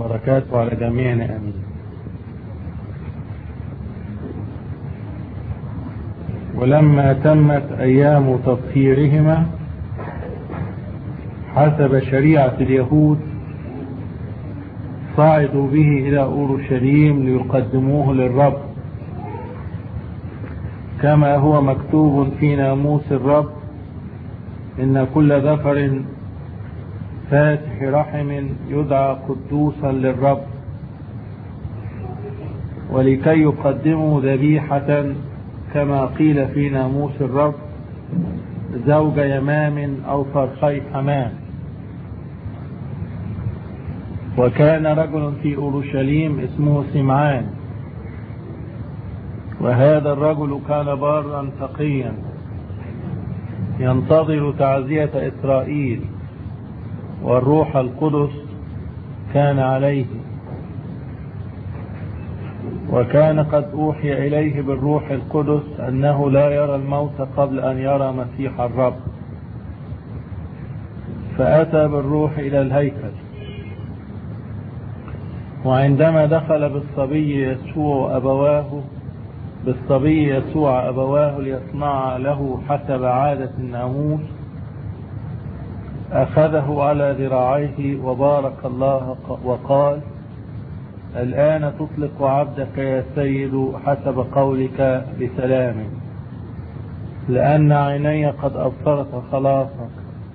بركاته على جميعنا امين ولما تمت ايام تطهيرهما حسب شريعة اليهود صعدوا به الى اورشليم ليقدموه للرب كما هو مكتوب في ناموس الرب ان كل ذكر فاتح رحم يدعى قدوسا للرب ولكي يقدموا ذبيحة كما قيل في ناموس الرب زوج يمام أو فرخي حمام وكان رجل في أورشليم اسمه سمعان وهذا الرجل كان بارا تقيا ينتظر تعزية إسرائيل والروح القدس كان عليه وكان قد أوحي إليه بالروح القدس أنه لا يرى الموت قبل أن يرى مسيح الرب فأتى بالروح إلى الهيكل وعندما دخل بالصبي يسوع أبواه بالصبي يسوع أبواه ليصنع له حسب عادة الناموس أخذه على ذراعيه وبارك الله وقال الآن تطلق عبدك يا سيد حسب قولك بسلام لأن عيني قد أبصرت خلاصك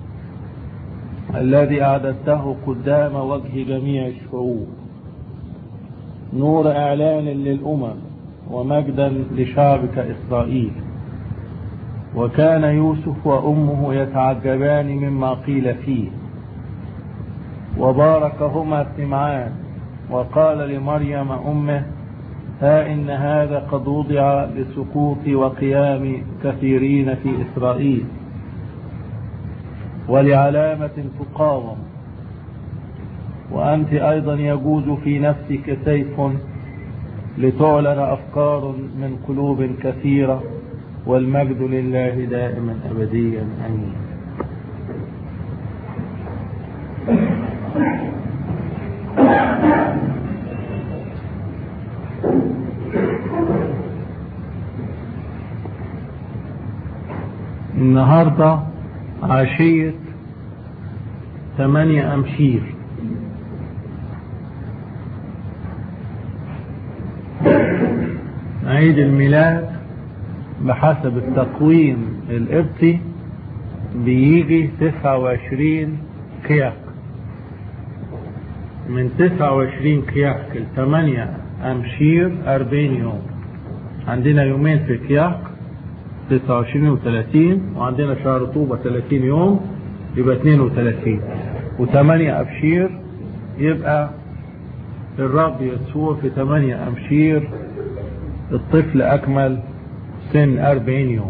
الذي أعددته قدام وجه جميع الشعوب نور إعلان للأمم ومجدا لشعبك إسرائيل وكان يوسف وأمه يتعجبان مما قيل فيه وباركهما سمعان وقال لمريم أمه ها إن هذا قد وضع لسقوط وقيام كثيرين في إسرائيل ولعلامة تقاوم وأنت أيضا يجوز في نفسك سيف لتعلن أفكار من قلوب كثيرة والمجد لله دائما أبديا أمين النهاردة عشية ثمانية أمشير عيد الميلاد بحسب التقويم القبطي بيجي 29 كياك من 29 كياك ل 8 أمشير 40 يوم عندنا يومين في كياك 29 و 30 وعندنا شهر طوبة 30 يوم يبقى 32 و8 أبشير يبقى الرب يسوع في 8 أمشير الطفل أكمل سن 40 يوم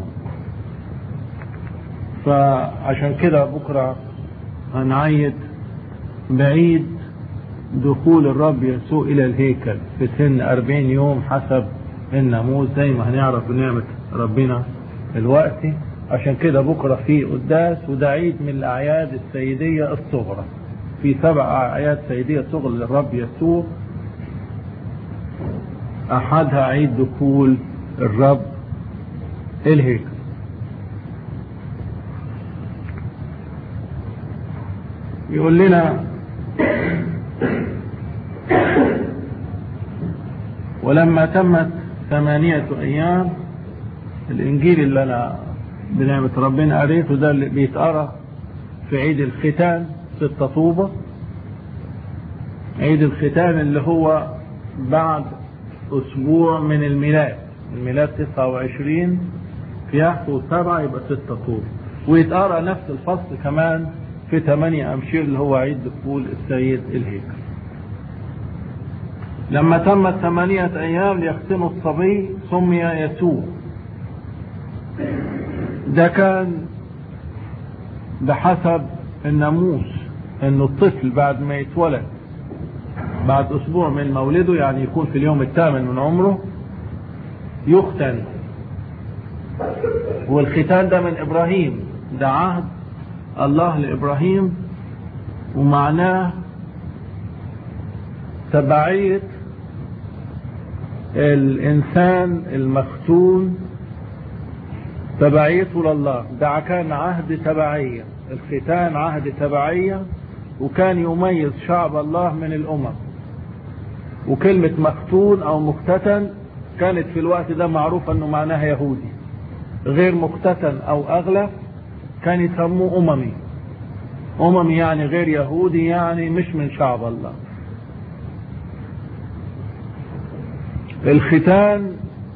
فعشان كده بكرة هنعيد بعيد دخول الرب يسوع إلى الهيكل في سن 40 يوم حسب الناموس زي ما هنعرف بنعمة ربنا الوقت عشان كده بكرة في قداس وده عيد من الأعياد السيدية الصغرى في سبع أعياد سيدية صغرى للرب يسوع أحدها عيد دخول الرب الهيكل يقول لنا ولما تمت ثمانية أيام الإنجيل اللي أنا بنعمة ربنا قريته ده اللي بيتقرا في عيد الختان ستة طوبة عيد الختان اللي هو بعد أسبوع من الميلاد الميلاد 29 في يحصل سبعة يبقى ستة طوبة ويتقرا نفس الفصل كمان في 8 أمشير اللي هو عيد دخول السيد الهيكل لما تمت ثمانية أيام ليختم الصبي سمي يسوع ده كان بحسب الناموس ان الطفل بعد ما يتولد بعد اسبوع من مولده يعني يكون في اليوم الثامن من عمره يختن والختان ده من ابراهيم ده عهد الله لابراهيم ومعناه تبعية الإنسان المختون تبعيته لله ده كان عهد تبعية الختان عهد تبعية وكان يميز شعب الله من الأمم وكلمة مختون أو مختتن كانت في الوقت ده معروف أنه معناها يهودي غير مختتن أو أغلى كان يسموه أممي أممي يعني غير يهودي يعني مش من شعب الله الختان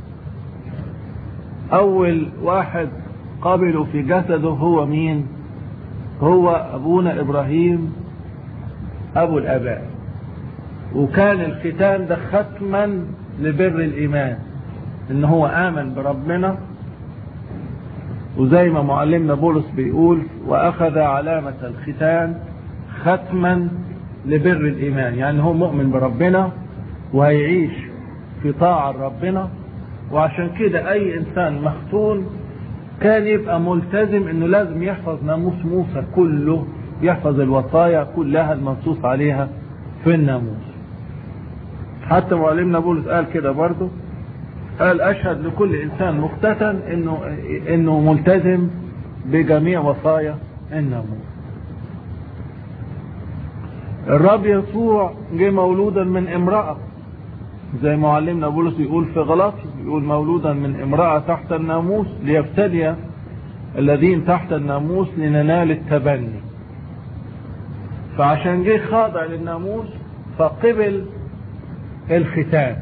أول واحد قبله في جسده هو مين هو أبونا إبراهيم أبو الآباء وكان الختان ده ختما لبر الإيمان إن هو آمن بربنا وزي ما معلمنا بولس بيقول وأخذ علامة الختان ختما لبر الإيمان يعني هو مؤمن بربنا وهيعيش في طاعة ربنا وعشان كده أي إنسان مختون كان يبقى ملتزم إنه لازم يحفظ ناموس موسى كله يحفظ الوصايا كلها المنصوص عليها في الناموس حتى معلمنا بولس قال كده برضه قال أشهد لكل إنسان مختتن إنه إنه ملتزم بجميع وصايا الناموس الرب يسوع جه مولودا من امرأة زي معلمنا بولس يقول في غلطي يقول مولودا من امرأة تحت الناموس ليفتدي الذين تحت الناموس لننال التبني فعشان جه خاضع للناموس فقبل الختان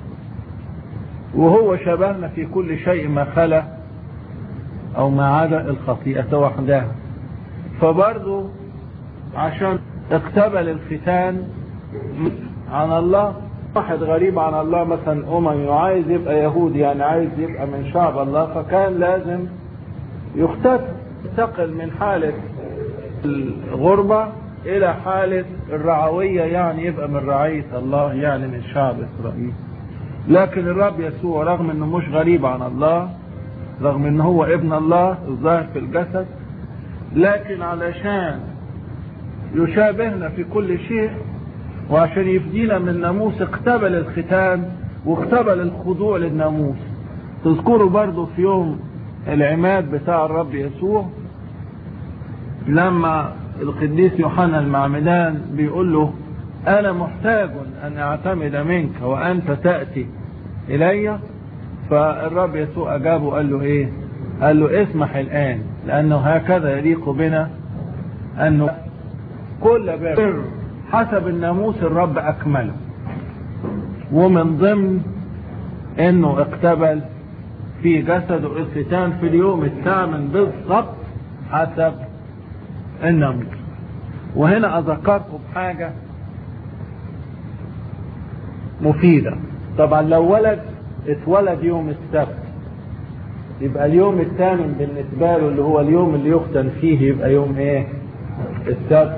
وهو شبهنا في كل شيء ما خلا او ما عدا الخطيئة وحدها فبرضه عشان اقتبل الختان عن الله واحد غريب عن الله مثلا اممي وعايز يبقى يهودي يعني عايز يبقى من شعب الله فكان لازم يختتن ينتقل من حالة الغربة الى حالة الرعوية يعني يبقى من رعية الله يعني من شعب اسرائيل لكن الرب يسوع رغم انه مش غريب عن الله رغم انه هو ابن الله الظاهر في الجسد لكن علشان يشابهنا في كل شيء وعشان يفدينا من الناموس اقتبل الختان واقتبل الخضوع للناموس تذكروا برضو في يوم العماد بتاع الرب يسوع لما القديس يوحنا المعمدان بيقول له انا محتاج ان اعتمد منك وانت تأتي الي فالرب يسوع اجابه قال له ايه قال له اسمح الان لانه هكذا يليق بنا انه كل بر حسب الناموس الرب اكمله ومن ضمن انه اقتبل في جسده الختان في اليوم الثامن بالضبط حسب الناموس وهنا اذكركم بحاجه مفيدة طبعا لو ولد اتولد يوم السبت يبقى اليوم الثامن بالنسبة له اللي هو اليوم اللي يختن فيه يبقى يوم ايه السبت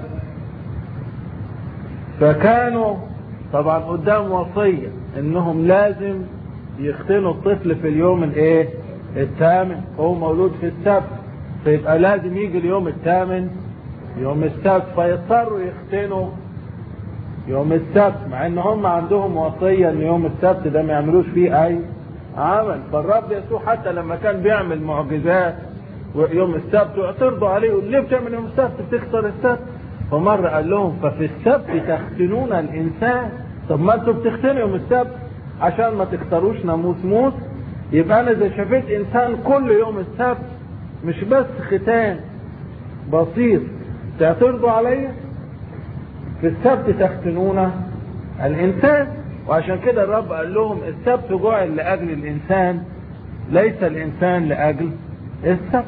فكانوا طبعا قدام وصية انهم لازم يختنوا الطفل في اليوم الايه الثامن هو مولود في السبت فيبقى لازم يجي اليوم الثامن يوم السبت فيضطروا يختنوا يوم السبت مع ان هم عندهم وصية ان يوم السبت ده ما يعملوش فيه اي عمل فالرب يسوع حتى لما كان بيعمل معجزات يوم السبت واعترضوا عليه يقول ليه بتعمل يوم السبت بتكسر السبت فمرة قال لهم ففي السبت تختنون الانسان طب ما انتوا بتختنوا يوم السبت عشان ما تختاروش ناموس موت يبقى انا اذا شفيت انسان كل يوم السبت مش بس ختان بسيط تعترضوا عليا في السبت تختنون الانسان وعشان كده الرب قال لهم السبت جعل لاجل الانسان ليس الانسان لاجل السبت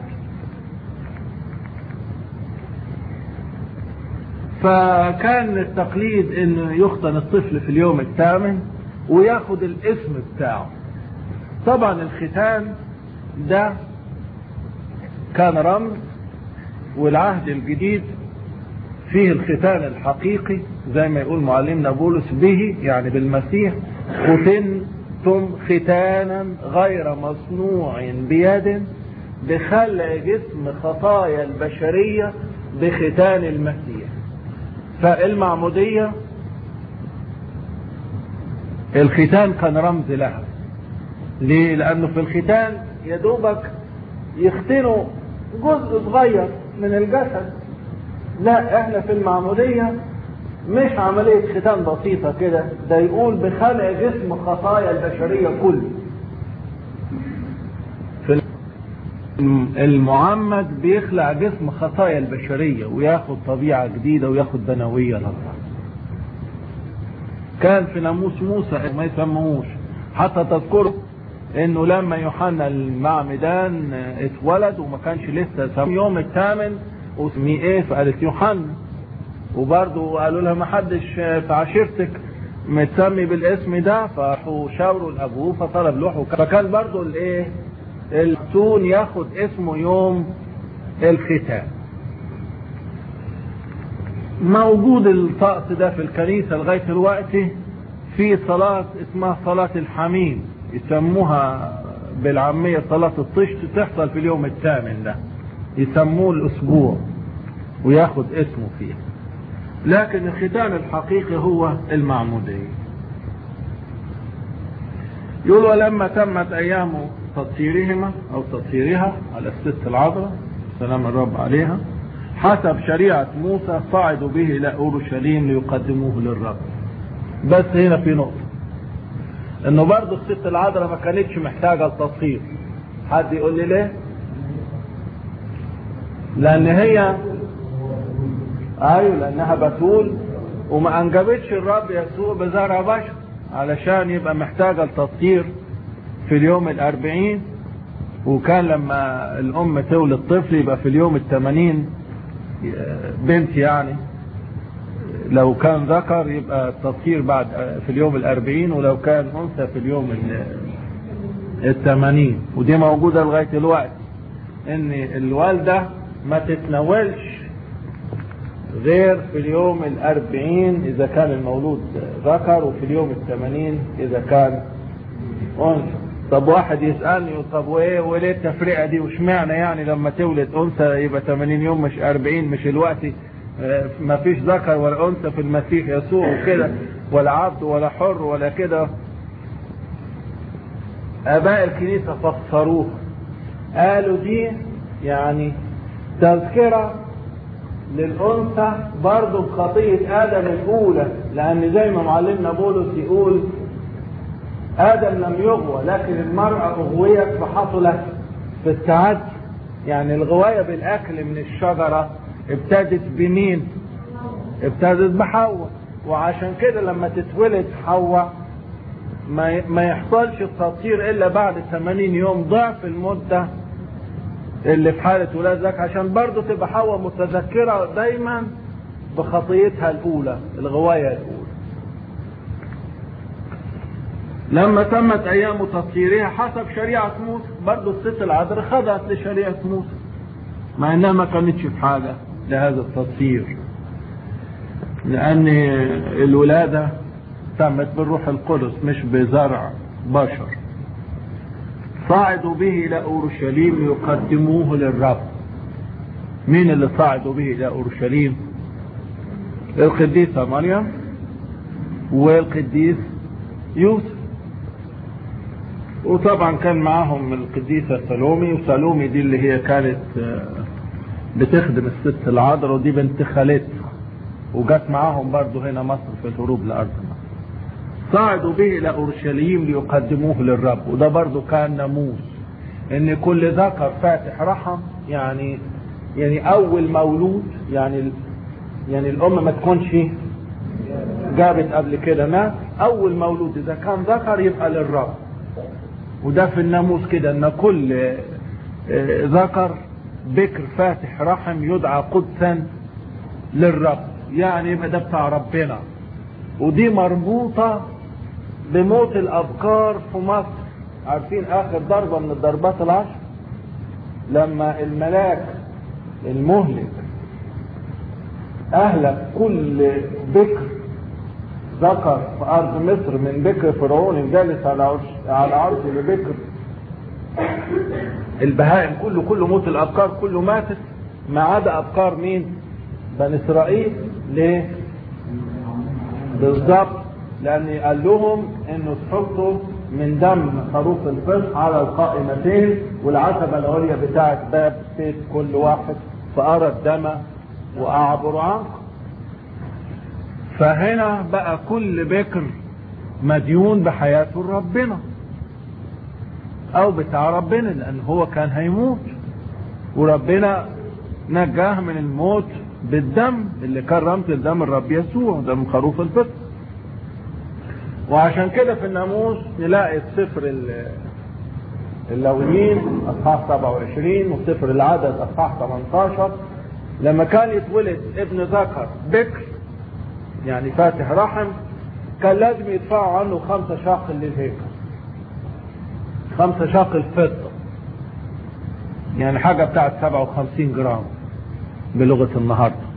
فكان التقليد انه يختن الطفل في اليوم الثامن وياخد الاسم بتاعه طبعا الختان ده كان رمز والعهد الجديد فيه الختان الحقيقي زي ما يقول معلمنا بولس به يعني بالمسيح ختنتم ختانا غير مصنوع بيد بخلع جسم خطايا البشرية بختان المسيح فالمعمودية الختان كان رمز لها ليه لانه في الختان يا دوبك يختنوا جزء صغير من الجسد لا احنا في المعمودية مش عملية ختان بسيطة كده ده يقول بخلع جسم خطايا البشرية كله في المعمد بيخلع جسم خطايا البشرية وياخد طبيعة جديدة وياخد بنوية لله كان في ناموس موسى ما يسموهوش حتى تذكروا انه لما يوحنا المعمدان اتولد وما كانش لسه سم يوم الثامن واسميه ايه فقالت يوحنا وبرضه قالوا لها ما حدش في عشيرتك متسمي بالاسم ده فراحوا شاوروا لابوه فطلب له فكان برضه الايه التون ياخد اسمه يوم الختان موجود الطقس ده في الكنيسة لغاية الوقت في صلاة اسمها صلاة الحميم يسموها بالعامية صلاة الطشت تحصل في اليوم الثامن ده يسموه الأسبوع وياخد اسمه فيه لكن الختان الحقيقي هو المعمودية يقول ولما تمت أيام تطهيرهما أو تطهيرها على الست العذراء سلام الرب عليها حسب شريعة موسى صعدوا به إلى أورشليم ليقدموه للرب بس هنا في نقطة انه برضه الست العذراء ما كانتش محتاجة لتطهير حد يقول لي ليه لان هي ايوه لانها بتول وما انجبتش الرب يسوع بزرع بشر علشان يبقى محتاجة لتطهير في اليوم الاربعين وكان لما الام تولد طفل يبقى في اليوم الثمانين بنت يعني لو كان ذكر يبقى التطهير بعد في اليوم الأربعين ولو كان أنثى في اليوم الثمانين ودي موجودة لغاية الوقت إن الوالدة ما تتناولش غير في اليوم الأربعين إذا كان المولود ذكر وفي اليوم الثمانين إذا كان أنثى طب واحد يسألني طب وإيه وليه التفرقة دي وشمعنى يعني لما تولد أنثى يبقى 80 يوم مش 40 مش الوقت ما فيش ذكر ولا انثى في المسيح يسوع وكده ولا عبد ولا حر ولا كده اباء الكنيسه فسروها قالوا دي يعني تذكره للانثى برضه بخطيه ادم الاولى لان زي ما معلمنا بولس يقول ادم لم يغوى لكن المراه اغويت فحصلت في التعدي يعني الغوايه بالاكل من الشجره ابتدت بمين ابتدت بحواء وعشان كده لما تتولد حواء ما ما يحصلش التطهير الا بعد 80 يوم ضعف المده اللي في حاله ولادك عشان برضه تبقى حواء متذكره دايما بخطيتها الاولى الغوايه الاولى لما تمت ايام تطهيرها حسب شريعه موسى برضه الست العذراء خضعت لشريعه موسى مع انها ما كانتش في حاجه لهذا التطهير لأن الولادة تمت بالروح القدس مش بزرع بشر صعدوا به إلى أورشليم ليقدموه للرب مين اللي صعدوا به إلى أورشليم القديسة مريم والقديس يوسف وطبعا كان معاهم القديسة سلومي وسلومي دي اللي هي كانت بتخدم الست العذراء ودي بنت خالتها وجت معاهم برضو هنا مصر في الهروب لأرض مصر صعدوا به إلى أورشليم ليقدموه للرب وده برضو كان ناموس إن كل ذكر فاتح رحم يعني يعني أول مولود يعني يعني الأم ما تكونش جابت قبل كده مات أول مولود إذا كان ذكر يبقى للرب وده في الناموس كده إن كل ذكر بكر فاتح رحم يدعى قدسا للرب يعني يبقى ده بتاع ربنا ودي مربوطة بموت الأبكار في مصر عارفين آخر ضربة من الضربات العشر لما الملاك المهلك أهلك كل بكر ذكر في أرض مصر من بكر فرعون الجالس على عرش على عرش لبكر البهائم كله كله موت الابكار كله ماتت ما عدا ابكار مين بني اسرائيل ليه بالظبط لان قال لهم انه تحطوا من دم خروف الفصح على القائمتين والعتبة العليا بتاعت باب بيت كل واحد فأرى الدم وأعبر عنه فهنا بقى كل بكر مديون بحياته لربنا او بتاع ربنا لان هو كان هيموت وربنا نجاه من الموت بالدم اللي كان رمز الدم الرب يسوع دم خروف الفطر وعشان كده في الناموس نلاقي في سفر اللويين اصحاح 27 وسفر العدد اصحاح 18 لما كان يتولد ابن ذكر بكر يعني فاتح رحم كان لازم يدفعوا عنه خمسة شاقل للهيكل خمسة شاقل فضة يعني حاجة بتاعت 57 جرام بلغة النهاردة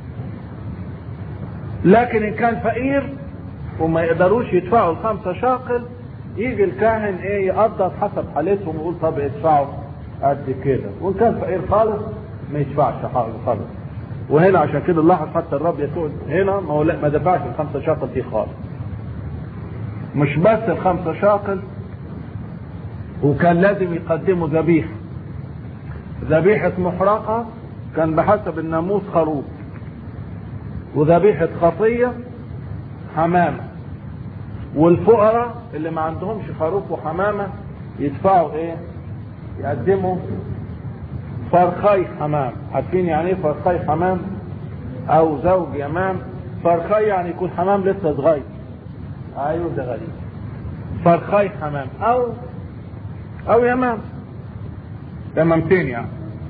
لكن ان كان فقير وما يقدروش يدفعوا الخمسة شاقل يجي الكاهن ايه يقدر حسب حالتهم ويقول طب ادفعوا قد كده وان كان فقير خالص ما يدفعش خالص وهنا عشان كده نلاحظ حتى الرب يسوع هنا ما هو لا ما دفعش الخمسة شاقل دي خالص مش بس الخمسة شاقل وكان لازم يقدموا ذبيحة ذبيحة محرقة كان بحسب الناموس خروف وذبيحة خطية حمامة والفقراء اللي ما عندهمش خروف وحمامة يدفعوا ايه يقدموا فرخي حمام عارفين يعني ايه فرخي حمام او زوج يمام فرخي يعني يكون حمام لسه صغير ايوه ده غريب فرخي حمام او او يمام يمامتين يعني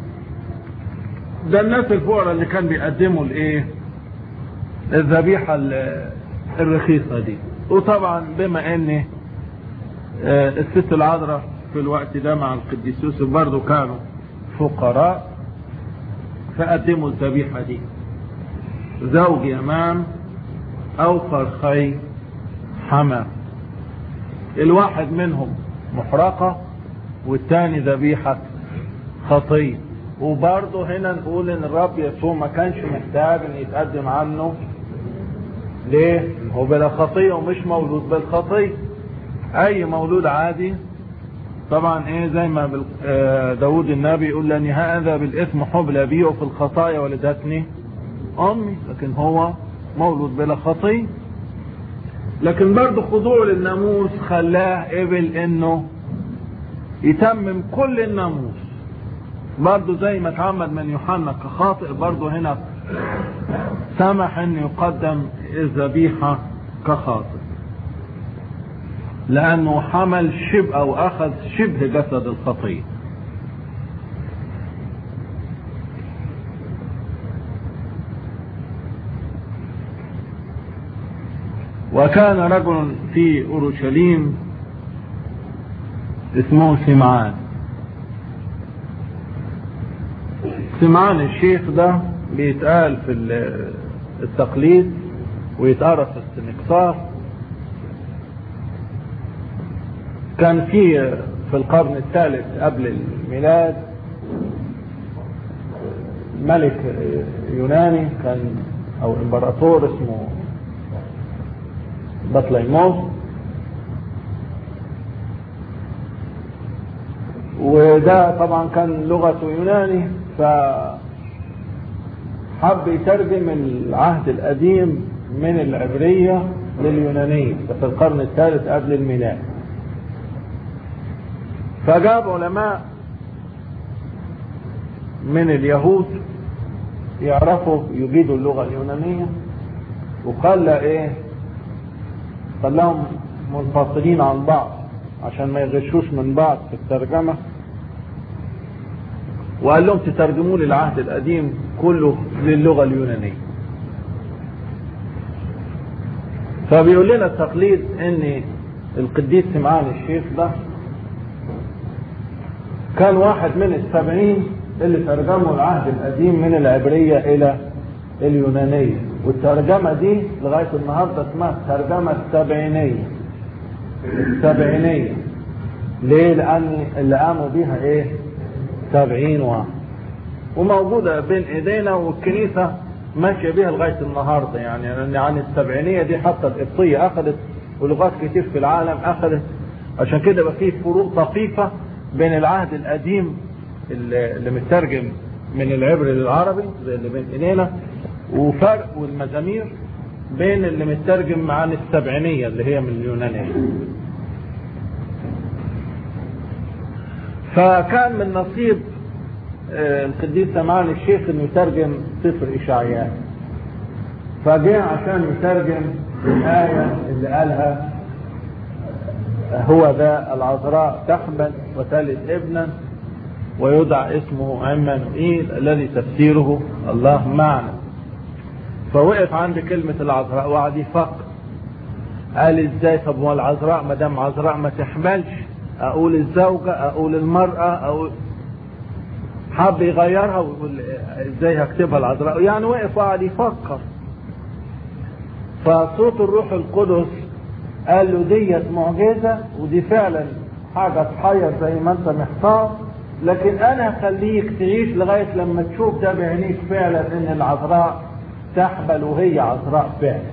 ده الناس الفقراء اللي كان بيقدموا الايه الذبيحة الرخيصة دي وطبعا بما ان الست العذراء في الوقت ده مع القديس يوسف برضه كانوا فقراء فقدموا الذبيحة دي زوج يمام او فرخي حمام الواحد منهم محرقة والتاني ذبيحة خطية وبرضه هنا نقول ان الرب يسوع ما كانش محتاج ان يتقدم عنه ليه هو بلا خطية ومش مولود بالخطية اي مولود عادي طبعا ايه زي ما داود النبي يقول لاني هذا بالاثم حبل بي وفي الخطايا ولدتني امي لكن هو مولود بلا خطية لكن برضه خضوع للناموس خلاه قبل انه يتمم كل الناموس برضه زي ما اتعمد من يوحنا كخاطئ برضه هنا سمح ان يقدم الذبيحة كخاطئ لانه حمل شبه او اخذ شبه جسد الخطية وكان رجل في اورشليم اسمه سمعان سمعان الشيخ ده بيتقال في التقليد ويتقرا في السنكسار كان في في القرن الثالث قبل الميلاد ملك يوناني كان او امبراطور اسمه بطليموس وده طبعا كان لغته يوناني فحب يترجم العهد القديم من العبرية لليونانية في القرن الثالث قبل الميلاد فجاب علماء من اليهود يعرفوا يجيدوا اللغة اليونانية وقال ايه خلاهم منفصلين عن بعض عشان ما يغشوش من بعض في الترجمة وقال لهم تترجموا لي العهد القديم كله للغة اليونانية فبيقول لنا التقليد ان القديس سمعان الشيخ ده كان واحد من السبعين اللي ترجموا العهد القديم من العبرية الى اليونانية والترجمة دي لغاية النهاردة اسمها الترجمة السبعينية السبعينية ليه لان اللي قاموا بيها ايه سبعين واحد وموجودة بين ايدينا والكنيسة ماشية بيها لغاية النهاردة يعني يعني السبعينية دي حتى القبطية اخذت ولغات كتير في العالم اخذت عشان كده بقى في فروق طفيفة بين العهد القديم اللي اللي مترجم من العبري للعربي زي اللي بين ايدينا وفرق والمزامير بين اللي مترجم عن السبعينية اللي هي من اليونانية فكان من نصيب آه، القديس سمعان الشيخ انه يترجم سفر اشعياء فجاء عشان يترجم الآية اللي قالها هو ذا العذراء تحمل وتلد ابنا ويدعى اسمه عمانوئيل الذي تفسيره الله معنا فوقف عند كلمة العذراء وقعد يفكر قال ازاي طب ما العذراء ما دام عذراء ما تحملش اقول الزوجة اقول المرأة اقول حب يغيرها ويقول ازاي هكتبها العذراء يعني وقف وقعد يفكر فصوت الروح القدس قال له ديت معجزة ودي فعلا حاجة تحير زي ما انت محتار لكن انا هخليك تعيش لغاية لما تشوف ده بعينيك فعلا ان العذراء تحمل وهي عذراء فعلا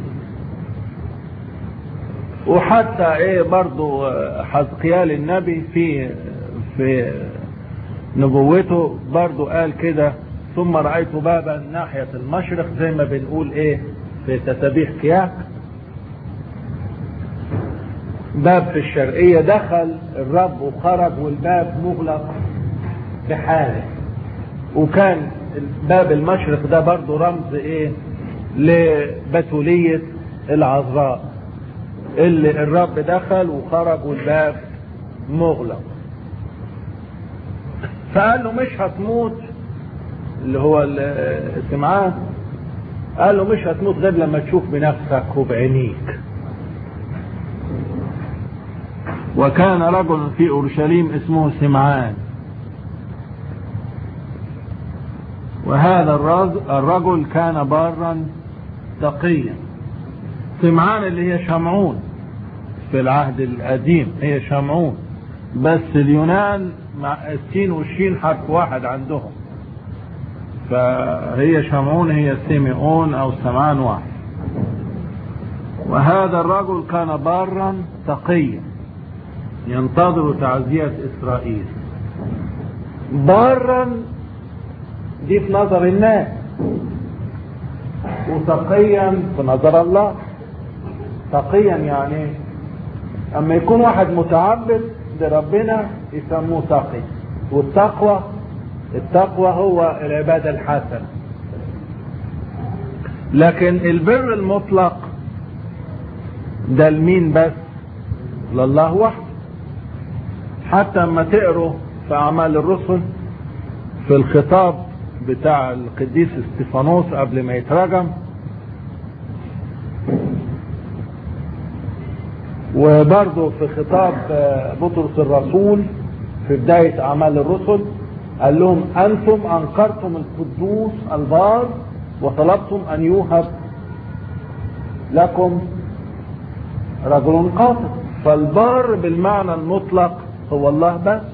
وحتى ايه برضو حزقيال النبي في في نبوته برضو قال كده ثم رأيت بابا ناحية المشرق زي ما بنقول ايه في تسابيح كياك باب في الشرقية دخل الرب وخرج والباب مغلق بحاله وكان باب المشرق ده برضو رمز ايه لبتولية العذراء اللي الرب دخل وخرج والباب مغلق فقال له مش هتموت اللي هو سمعان قال له مش هتموت غير لما تشوف بنفسك وبعينيك وكان رجل في اورشليم اسمه سمعان وهذا الرجل كان بارا تقيا سمعان اللي هي شمعون في العهد القديم هي شمعون بس اليونان مع السين والشين حرف واحد عندهم فهي شمعون هي سيميون او سمعان واحد وهذا الرجل كان بارا تقيا ينتظر تعزية اسرائيل بارا دي في نظر الناس وتقيا في نظر الله تقيا يعني اما يكون واحد متعبد لربنا يسموه تقي والتقوى التقوى هو العبادة الحسنة لكن البر المطلق ده لمين بس لله وحده حتى اما تقروا في اعمال الرسل في الخطاب بتاع القديس استفانوس قبل ما يترجم وبرضه في خطاب بطرس الرسول في بداية أعمال الرسل قال لهم أنتم أنكرتم القدوس البار وطلبتم أن يوهب لكم رجل قاطع فالبار بالمعنى المطلق هو الله بس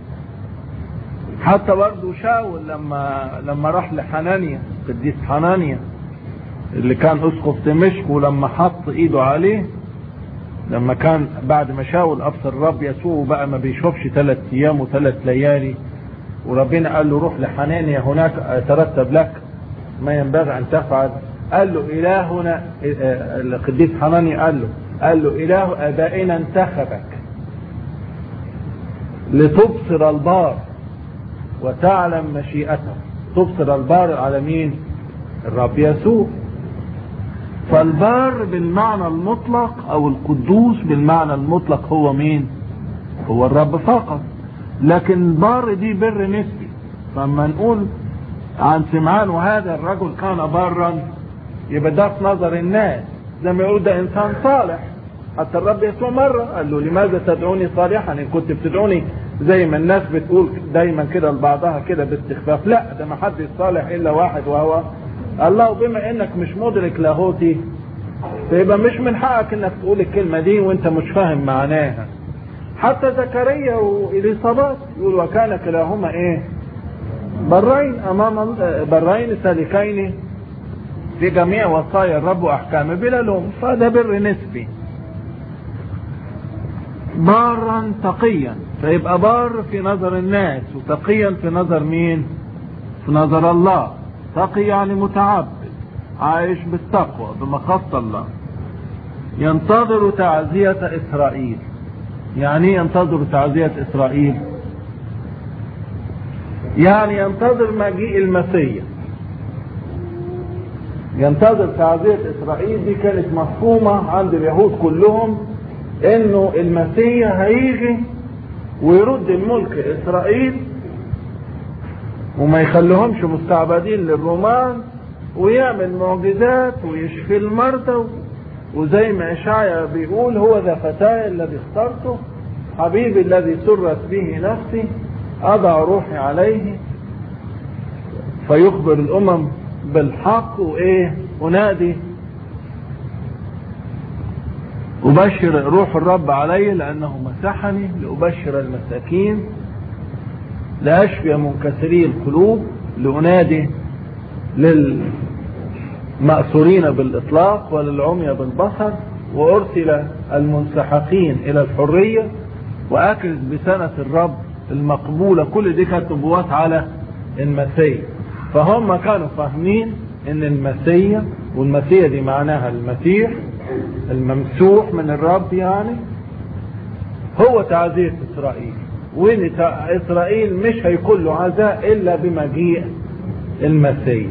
حتى برضه شاول لما لما راح لحنانيا قديس حنانيا اللي كان اسقف دمشق ولما حط ايده عليه لما كان بعد ما شاول ابصر الرب يسوع بقى ما بيشوفش ثلاث ايام وثلاث ليالي وربنا قال له روح لحنانيا هناك ترتب لك ما ينبغي ان تفعل قال له الهنا القديس حنانيا قال له قال له اله ابائنا انتخبك لتبصر البار وتعلم مشيئته تبصر البار على مين الرب يسوع فالبار بالمعنى المطلق او القدوس بالمعنى المطلق هو مين هو الرب فقط لكن بار دي بر نسبي فلما نقول عن سمعان وهذا الرجل كان بارا يبقى ده في نظر الناس زي ما يقول ده انسان صالح حتى الرب يسوع مرة قال له لماذا تدعوني صالحا ان كنت بتدعوني زي ما الناس بتقول دايما كده لبعضها كده باستخفاف لا ده ما حد صالح الا واحد وهو الله وبما انك مش مدرك لاهوتي فيبقى مش من حقك انك تقول الكلمة دي وانت مش فاهم معناها حتى زكريا واليصابات يقول وكان كلاهما ايه برين امام برين سالكين في جميع وصايا الرب واحكامه بلا لوم فده بر نسبي بارا تقيا فيبقى بار في نظر الناس وتقيا في نظر مين في نظر الله تقي يعني متعبد عايش بالتقوى بمخافة الله ينتظر تعزية إسرائيل يعني ايه ينتظر تعزية إسرائيل يعني ينتظر مجيء المسيح ينتظر تعزية إسرائيل دي كانت مفهومة عند اليهود كلهم إنه المسيح هيجي ويرد الملك إسرائيل وما يخليهمش مستعبدين للرومان ويعمل معجزات ويشفي المرضى وزي ما إشعيا بيقول هو ذا فتاي الذي اخترته حبيبي الذي سرت به نفسي أضع روحي عليه فيخبر الأمم بالحق وإيه ونادي أبشر روح الرب علي لأنه مسحني لأبشر المساكين لأشفي منكسري القلوب لأنادي للمأسورين بالإطلاق وللعمي بالبصر وأرسل المنسحقين إلى الحرية وأكرز بسنة الرب المقبولة كل دي كانت نبوات على المسيح فهم كانوا فاهمين ان المسيح والمسيح دي معناها المسيح الممسوح من الرب يعني هو تعزية اسرائيل وان اسرائيل مش هيكون له عزاء الا بمجيء المسيح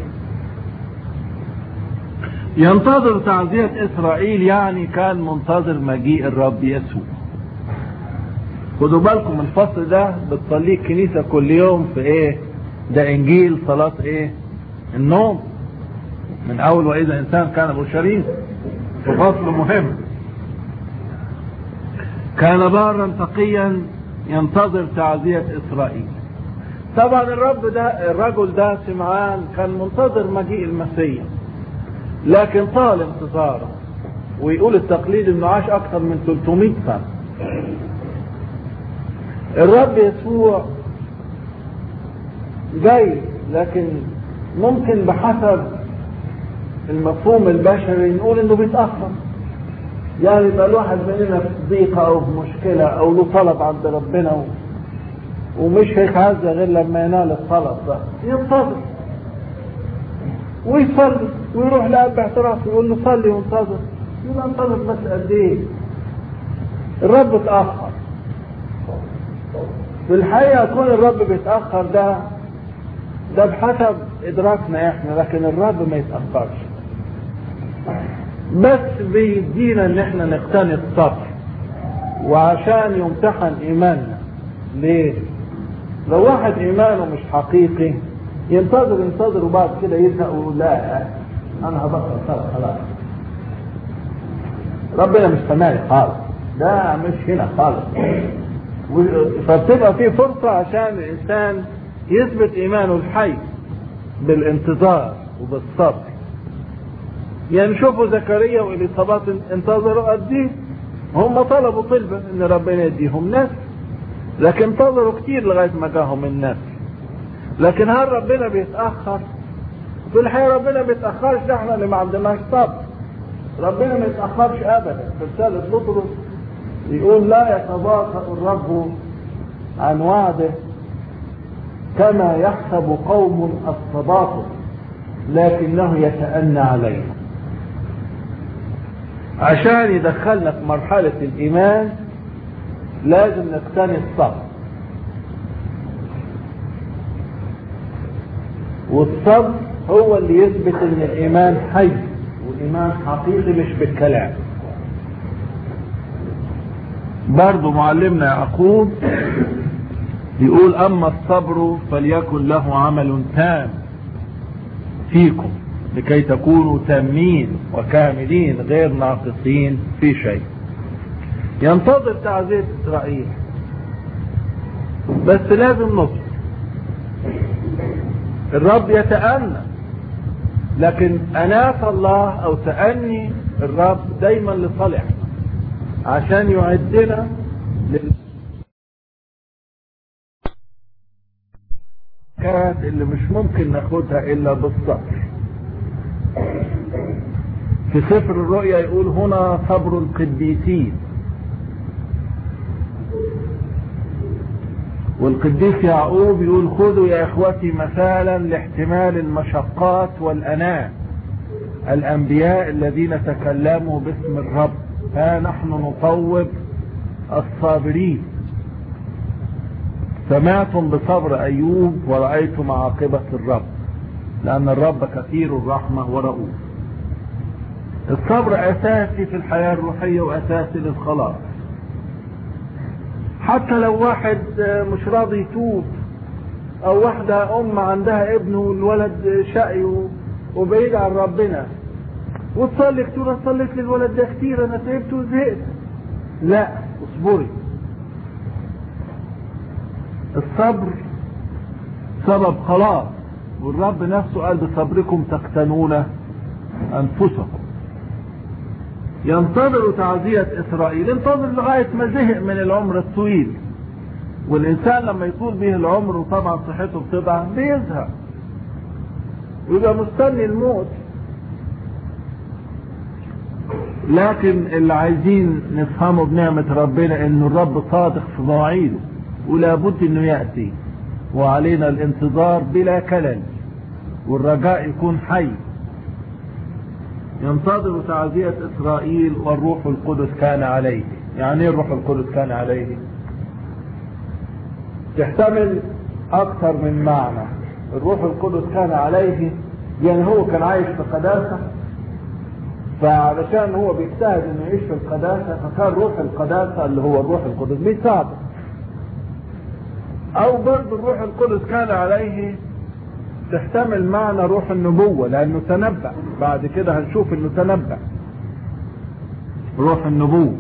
ينتظر تعزية اسرائيل يعني كان منتظر مجيء الرب يسوع خدوا بالكم الفصل ده بتصليه الكنيسة كل يوم في ايه ده انجيل صلاة ايه النوم من اول واذا انسان كان بشرين في فصل مهم كان بارا تقيا ينتظر تعزية اسرائيل طبعا الرب ده الرجل ده سمعان كان منتظر مجيء المسيح لكن طال انتظاره ويقول التقليد انه عاش اكثر من 300 سنه الرب يسوع جاي لكن ممكن بحسب المفهوم البشري نقول انه بيتاخر يعني يبقى الواحد مننا في ضيقه او في مشكله او له طلب عند ربنا و... ومش هيتعزى غير لما ينال الطلب ده ينتظر ويصلي ويروح لأب اعتراف يقول له صلي وانتظر يبقى انتظر بس قد ايه الرب اتأخر في الحقيقة كون الرب بيتأخر ده ده بحسب إدراكنا إحنا لكن الرب ما يتأخرش بس بيدينا إن إحنا نقتني الصبر وعشان يمتحن إيماننا ليه؟ لو واحد إيمانه مش حقيقي ينتظر ينتظر وبعد كده يزهق ويقول لا أنا هبطل صلاة خلاص ربنا مش سامعني خالص ده مش هنا خالص فبتبقى في فرصة عشان الإنسان يثبت إيمانه الحي بالانتظار وبالصبر يعني شوفوا زكريا والإصابات انتظروا قد إيه هم طلبوا طلبة إن ربنا يديهم ناس لكن انتظروا كتير لغاية ما جاهم الناس لكن هل ربنا بيتأخر؟ في الحقيقة ربنا بيتأخرش ده احنا اللي ما عندناش صبر ربنا ما يتأخرش أبدا في رسالة بطرس يقول لا يتباطأ الرب عن وعده كما يحسب قوم التباطؤ لكنه يتأنى عليهم عشان يدخلنا في مرحلة الإيمان لازم نقتني الصبر والصبر هو اللي يثبت ان الايمان حي والايمان حقيقي مش بالكلام برضو معلمنا يعقوب يقول اما الصبر فليكن له عمل تام فيكم لكي تكونوا تامين وكاملين غير ناقصين في شيء ينتظر تعزية اسرائيل بس لازم نصبر الرب يتأنى لكن أناة الله أو تأني الرب دايما لصالحنا عشان يعدنا لل كانت اللي مش ممكن ناخدها إلا بالصبر في سفر الرؤيا يقول هنا صبر القديسين والقديس يعقوب يقول خذوا يا اخوتي مثالا لاحتمال المشقات والاناة الانبياء الذين تكلموا باسم الرب ها نحن نطوب الصابرين سمعتم بصبر ايوب ورأيتم عاقبة الرب لان الرب كثير الرحمة ورؤوف الصبر اساسي في الحياة الروحية واساسي للخلاص حتى لو واحد مش راضي يتوب او واحدة ام عندها ابن والولد شقي وبعيد عن ربنا وتصلي كتير انا صليت للولد ده كتير انا تعبت وزهقت لا اصبري الصبر سبب خلاص والرب نفسه قال بصبركم تقتنون انفسكم ينتظر تعزية اسرائيل انتظر لغاية ما زهق من العمر الطويل والانسان لما يطول به العمر وطبعا صحته بتضعف بيزهق ويبقى مستني الموت لكن اللي عايزين نفهمه بنعمة ربنا ان الرب صادق في مواعيده ولا بد انه يأتي وعلينا الانتظار بلا كلل والرجاء يكون حي ينتظر تعزية اسرائيل والروح القدس كان عليه يعني ايه الروح القدس كان عليه تحتمل اكثر من معنى الروح القدس كان عليه يعني هو كان عايش في قداسة فعلشان هو بيجتهد انه يعيش في القداسة فكان روح القداسة اللي هو الروح القدس بيساعده او برضه الروح القدس كان عليه تحتمل معنى روح النبوة لانه تنبأ بعد كده هنشوف انه تنبأ روح النبوة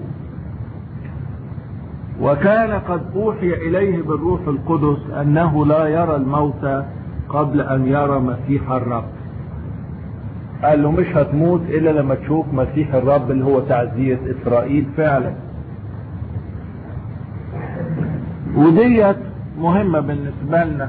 وكان قد اوحي اليه بالروح القدس انه لا يرى الموت قبل ان يرى مسيح الرب قال له مش هتموت الا لما تشوف مسيح الرب اللي هو تعزية اسرائيل فعلا وديت مهمة بالنسبة لنا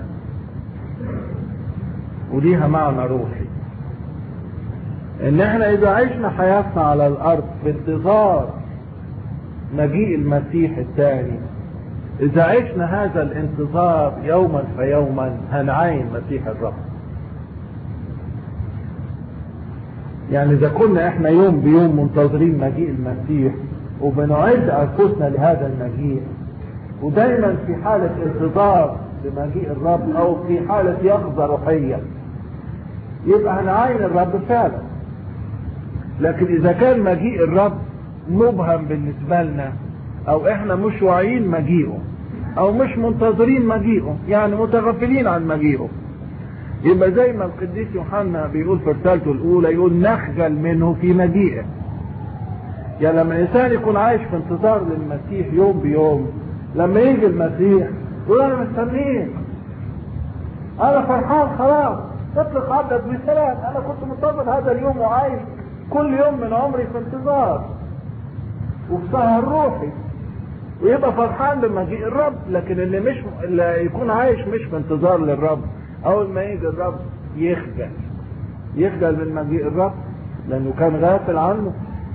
وليها معنى روحي ان احنا اذا عشنا حياتنا على الارض في انتظار مجيء المسيح الثاني اذا عشنا هذا الانتظار يوما فيوما هنعين مسيح الرب يعني اذا كنا احنا يوم بيوم منتظرين مجيء المسيح وبنعد انفسنا لهذا المجيء ودايما في حالة انتظار لمجيء الرب او في حالة يقظة روحية يبقى هنعاين الرب فعلا لكن اذا كان مجيء الرب مبهم بالنسبة لنا او احنا مش واعيين مجيئه او مش منتظرين مجيئه يعني متغفلين عن مجيئه يبقى زي ما القديس يوحنا بيقول في رسالته الاولى يقول نخجل منه في مجيئه يعني لما الانسان يكون عايش في انتظار للمسيح يوم بيوم لما يجي المسيح يقول انا مستنيه انا فرحان خلاص اطلق عبدك بسلام انا كنت منتظر هذا اليوم وعايش كل يوم من عمري في انتظار وفي سهر روحي ويبقى فرحان بمجيء الرب لكن اللي مش اللي يكون عايش مش في انتظار للرب اول ما يجي الرب يخجل يخجل من مجيء الرب لانه كان غافل عنه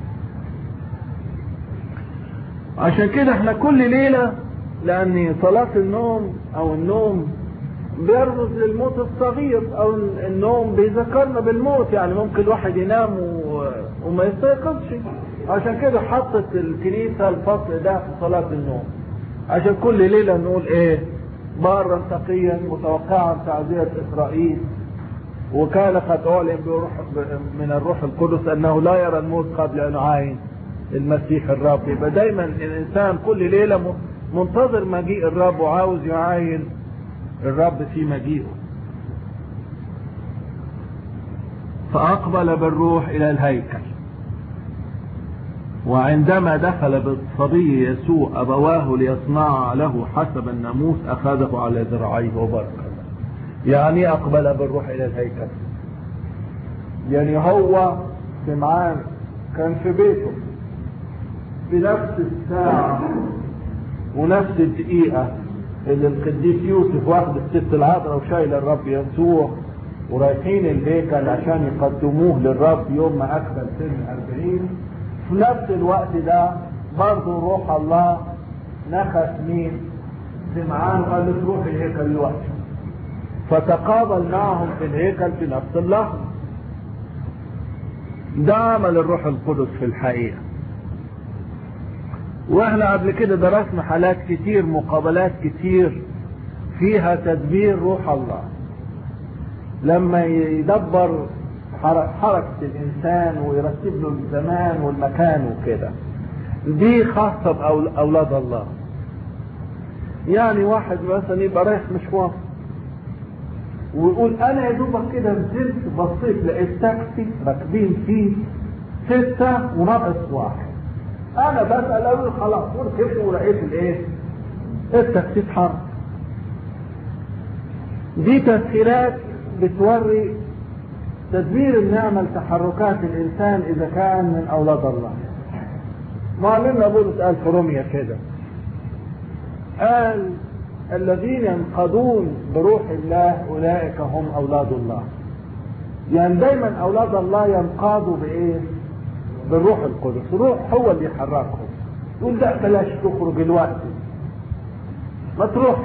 عشان كده احنا كل ليلة لان صلاة النوم او النوم بيرمز للموت الصغير او النوم بيذكرنا بالموت يعني ممكن الواحد ينام و... وما يستيقظش عشان كده حطت الكنيسة الفصل ده في صلاة النوم عشان كل ليلة نقول ايه بارا تقيا متوقعا تعزية اسرائيل وكان قد اعلن بروح من الروح القدس انه لا يرى الموت قبل ان يعاين المسيح الرب يبقى دايما الانسان كل ليلة منتظر مجيء الرب وعاوز يعاين الرب في مجيئه فاقبل بالروح الى الهيكل وعندما دخل بالصبي يسوع أبواه ليصنعا له حسب الناموس أخذه على ذراعيه وبركه يعني أقبل بالروح إلى الهيكل يعني هو سمعان كان في بيته في نفس الساعة ونفس الدقيقة اللي القديس يوسف واخد الست العذراء وشايل الرب يسوع ورايحين الهيكل عشان يقدموه للرب يوم ما أكمل سن 40 في نفس الوقت ده برضه روح الله نخس مين سمعان وقال له تروح الهيكل الوقت فتقابل معهم في الهيكل في نفس اللحظة ده عمل الروح القدس في الحقيقة واحنا قبل كده درسنا حالات كتير مقابلات كتير فيها تدبير روح الله لما يدبر حركة الإنسان ويرتب له الزمان والمكان وكده دي خاصة بأولاد الله يعني واحد مثلا يبقى رايح مشوار ويقول انا يا دوبك كده نزلت بصيت لقيت تاكسي راكبين فيه ستة وناقص واحد انا بسأل اقول خلاص وركبت ولقيت الايه التاكسي اتحرك دي تسهيلات بتوري تدبير النعمة لتحركات الإنسان إذا كان من أولاد الله. معلمنا بولس قال في روميا كده. قال الذين ينقضون بروح الله أولئك هم أولاد الله. يعني دايما أولاد الله ينقادوا بإيه؟ بالروح القدس، الروح هو اللي يحركهم. يقول لا بلاش تخرج الوقت. ما تروحش.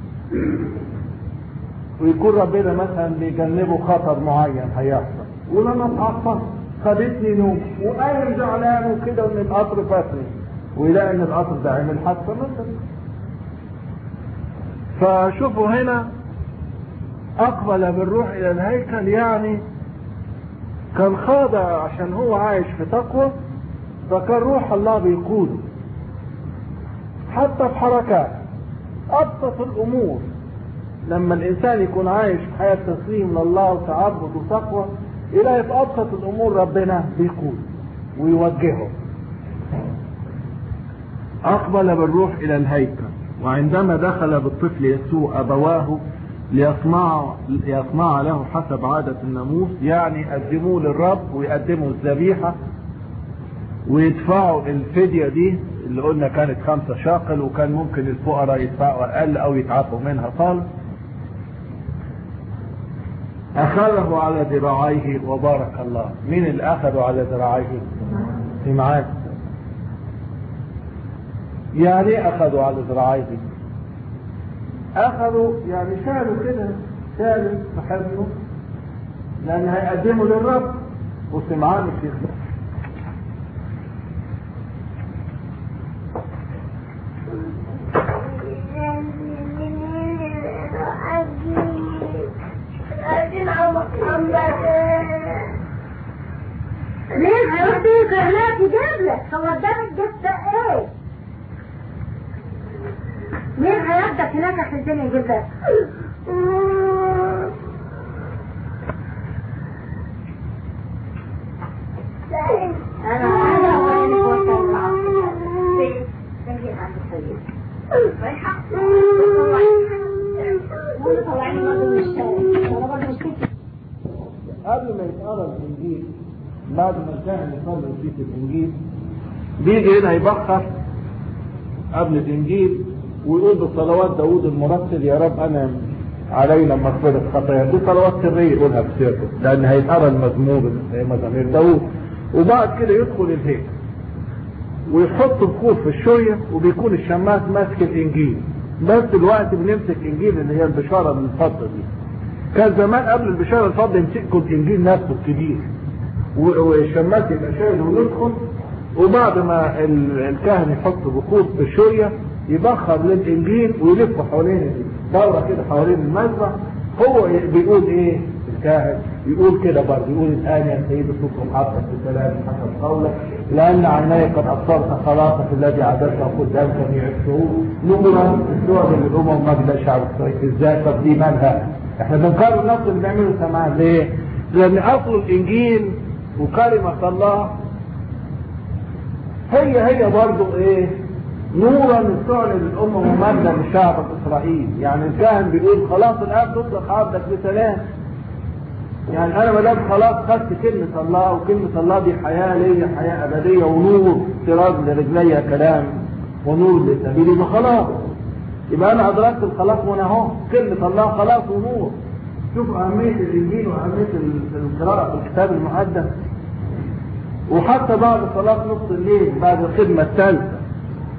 ويكون ربنا مثلا بيجنبه خطر معين هيحصل يقول انا اتعصبت خدتني نوم وانا زعلان وكده ان القطر فاتني ويلاقي ان القطر ده عمل حادثه مثلا فشوفوا هنا اقبل بالروح الى الهيكل يعني كان خاضع عشان هو عايش في تقوى فكان روح الله بيقوده حتى في حركات ابسط الامور لما الانسان يكون عايش في حياه تسليم لله وتعبد وتقوى يلاقي في ابسط الامور ربنا بيقود ويوجهه اقبل بالروح الى الهيكل وعندما دخل بالطفل يسوع ابواه ليصنع يصنع له حسب عادة الناموس يعني يقدموه للرب ويقدموا الذبيحة ويدفعوا الفدية دي اللي قلنا كانت خمسة شاقل وكان ممكن الفقراء يدفعوا أقل أو يتعافوا منها خالص أخذه على ذراعيه وبارك الله مين اللي أخذه على ذراعيه سمعان يعني ايه أخذوا على ذراعيه أخذوا يعني شالوا كده شالوا بحضنه لأن هيقدموا للرب وسمعان الشيخ ده ليه هيودي كرنات يجيب لك هو قدامك جبت ايه مين هياخدك هناك عشان الدنيا يجيب لك انا انا وين وصل العصر فين فين عند الحبيب رايحه طلعني برضه من الشارع انا برضه مش كده قبل ما يتقرا الانجيل بعد ما الكاهن يصلي في الانجيل بيجي هنا يبخر قبل الانجيل ويقول بصلوات داوود المرتل يا رب انا علينا مغفرة خطايا دي صلوات سرية يقولها في سيرته لان هيتقرا المزمور زي مزامير داوود وبعد كده يدخل الهيكل ويحط الخوف في الشوية وبيكون الشماس ماسك الانجيل بس دلوقتي بنمسك انجيل اللي هي البشارة من الفضة دي كان زمان قبل البشارة الفضة يمسكوا الانجيل نفسه الكبير والشماس يبقى شايل ويدخل وبعد ما ال- الكاهن يحط بخور في الشوية يبخر للانجيل ويلف حوالين دورة كده حوالين المذبح هو بيقول ايه الكاهن يقول كده برضه يقول الان يا سيدي صوتكم حقا في كلام حسب قولك لان عيناي قد ابصرت خلاصك الذي عدلته قدامك جميع الشهور نورا الصور للامم مجد شعب اسرائيل ازاي طب دي مالها احنا بنقارن نفس اللي بنعمله سماع ليه؟ لان اصل الانجيل وكلمة الله هي هي برضه ايه نورا تعلن الامم ومجدا لشعب اسرائيل يعني الكاهن بيقول خلاص الان تطلق عبدك بسلام يعني انا ما دام خلاص خدت كلمه الله وكلمه الله دي حياه ليا حياه ابديه ونور سراج لرجلي كلام ونور لسبيلي يبقى خلاص يبقى انا ادركت الخلاص وانا اهو كلمه الله خلاص ونور شوف اهميه الانجيل واهميه القراءه في الكتاب المقدس وحتى بعد صلاه نص الليل بعد الخدمه الثالثه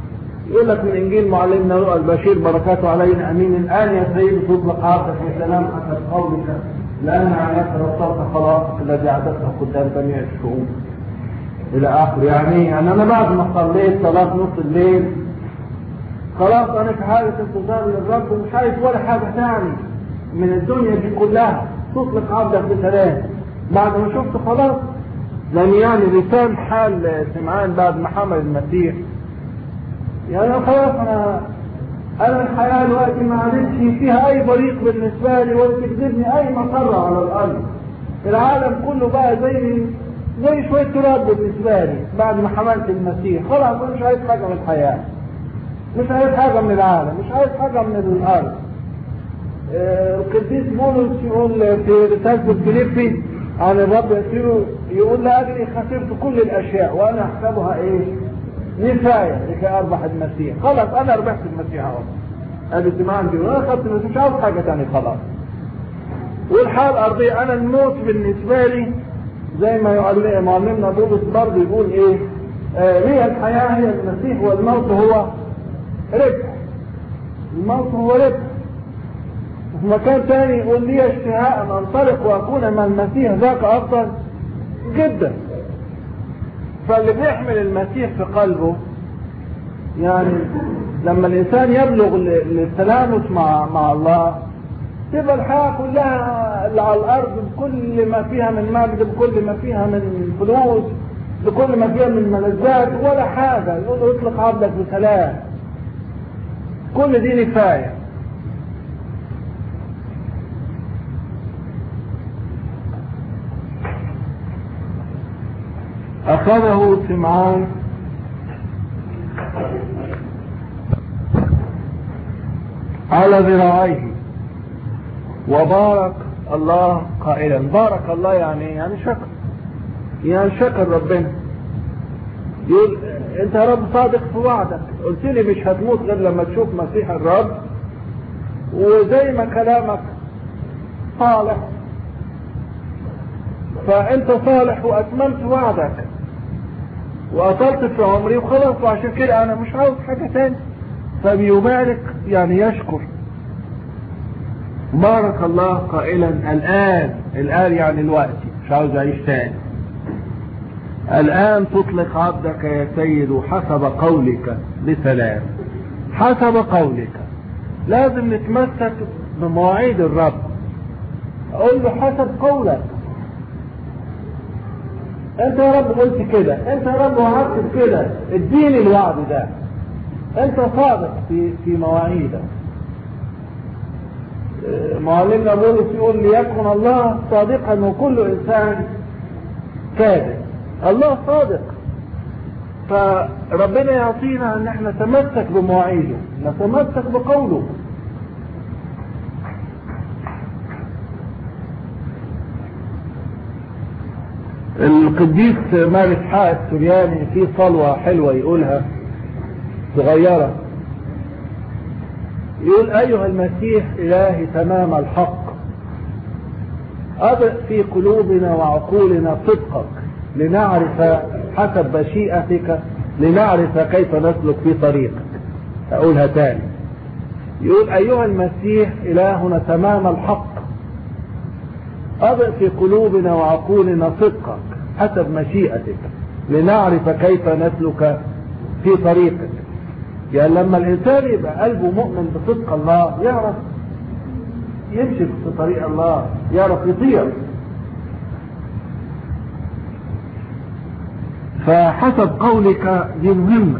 يقول لك من انجيل معلمنا لؤى البشير بركاته علينا امين الان يا سيدي تطلق عبدك وسلام حسب قولك لان عينك رسلت خلاصك الذي عددته قدام جميع الشعوب الى اخره يعني يعني انا بعد ما صليت صلاه نص الليل خلاص انا في حاله انتظار للرب ومش عايز ولا حاجه ثاني من الدنيا دي كلها تطلق عبدك بسلام بعد ما شفت خلاص لان يعني لسان حال سمعان بعد ما حمل المسيح يعني خلاص انا انا الحياه دلوقتي ما عادتش فيها اي بريق بالنسبه لي ولا تجذبني اي مسره على الارض العالم كله بقى زي زي شويه تراب بالنسبه لي بعد ما حملت المسيح خلاص انا مش عايز حاجه من الحياه مش عايز حاجه من العالم مش عايز حاجه من الارض آه، القديس بولس يقول في رسالة فيليبي عن الرب يسيره يقول لأجلي خسرت كل الأشياء وأنا أحسبها إيه؟ نفاية لكي أربح المسيح خلاص أنا ربحت المسيح أهو أبي سمعان بيقول أنا خدت المسيح مش عاوز حاجة تانية خلاص والحياة الأرضية أنا الموت بالنسبة لي زي ما يعلم معلمنا بولس برضه يقول إيه؟ آه هي الحياة هي المسيح والموت هو ربح الموت هو ربح وفي مكان تاني يقول لي اشتهاء ان انطلق واكون مع المسيح ذاك افضل جدا فاللي بيحمل المسيح في قلبه يعني لما الانسان يبلغ للتلامس مع مع الله تبقى الحياه كلها اللي على الارض بكل ما فيها من مجد بكل ما فيها من فلوس بكل ما فيها من ملذات ولا حاجه يقول له اطلق عبدك بسلام كل دي نفايه أخذه سمعان على ذراعيه وبارك الله قائلا بارك الله يعني يعني شكر يعني شكر ربنا يقول انت يا رب صادق في وعدك قلت لي مش هتموت غير لما تشوف مسيح الرب وزي ما كلامك صالح فانت صالح واتممت وعدك واطلت في عمري وخلاص وعشان كده انا مش عاوز حاجة تاني فبيبارك يعني يشكر بارك الله قائلا الان الان يعني الوقت مش عاوز اعيش تاني الان تطلق عبدك يا سيد حسب قولك بسلام حسب قولك لازم نتمسك بمواعيد الرب اقول له حسب قولك انت يا رب قلت كده انت يا رب وعدت كده اديني الوعد ده انت صادق في في مواعيدك معلمنا بولس يقول ليكن الله صادقا وكل انسان كاذب الله صادق فربنا يعطينا ان احنا نتمسك بمواعيده نتمسك بقوله القديس مالك حق السرياني في صلوة حلوة يقولها صغيرة يقول أيها المسيح إلهي تمام الحق أضئ في قلوبنا وعقولنا صدقك لنعرف حسب مشيئتك لنعرف كيف نسلك في طريقك أقولها تاني يقول أيها المسيح إلهنا تمام الحق أضئ في قلوبنا وعقولنا صدقك حسب مشيئتك لنعرف كيف نسلك في طريقك يعني لما الإنسان يبقى قلبه مؤمن بصدق الله يعرف يمشي في طريق الله يعرف يطير فحسب قولك دي مهمة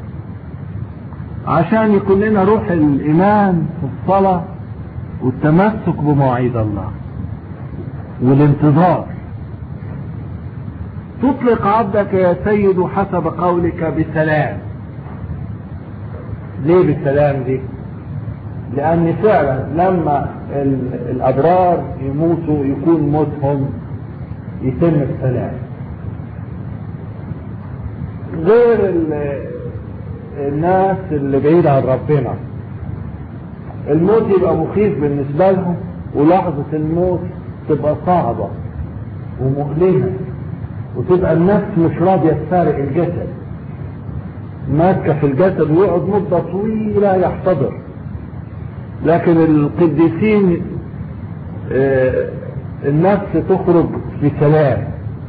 عشان يكون لنا روح الإيمان في الصلاة والتمسك بمواعيد الله والانتظار تطلق عبدك يا سيد حسب قولك بسلام ليه بالسلام دي لان فعلا لما الابرار يموتوا يكون موتهم يتم السلام غير الناس اللي بعيد عن ربنا الموت يبقى مخيف بالنسبة لهم ولحظة الموت تبقى صعبة ومؤلمة وتبقى النفس مش راضية تفارق الجسد ماسكة في الجسد ويقعد مدة طويلة يحتضر لكن القديسين آه، النفس تخرج في سلام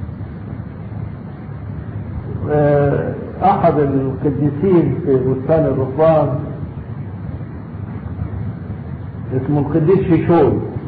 آه، احد القديسين في بستان الرهبان اسمه القديس شيشوي